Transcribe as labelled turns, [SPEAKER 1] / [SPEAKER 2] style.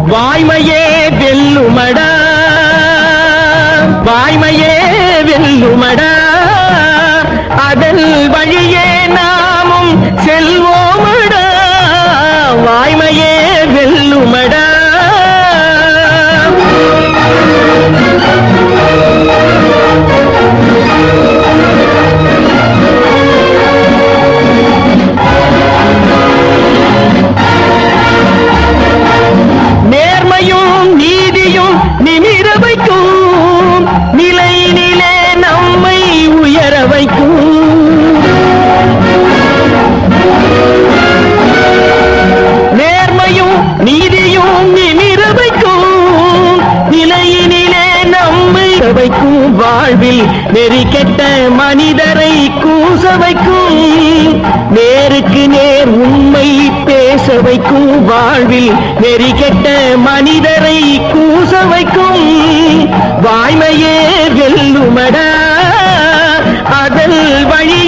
[SPEAKER 1] வாய்மையே வெல்லுமடா வாய்மையே வெல்லுமடா அதன் வழியே நாமும் செல்வோமடா வாய்மையே வெல்லுமடா நேர்மையும் நீதியும் நிமிர வைக்கும் நிலை நிலே நம்மை உயர வைக்கும் நேர்மையும் நீதியும் நிமிர வைக்கும் நிலையினிலே நம்மை வைக்கும் வாழ்வில் நெறி கெட்ட மனிதரை கூச வைக்கும் நேருக்கு நேர் உண்மை பேச வைக்கும் வாழ்வில் நெறி கெட்ட மனிதரை கூச வைக்கும் வாய்மையே வெல்லுமடா அதல் வழி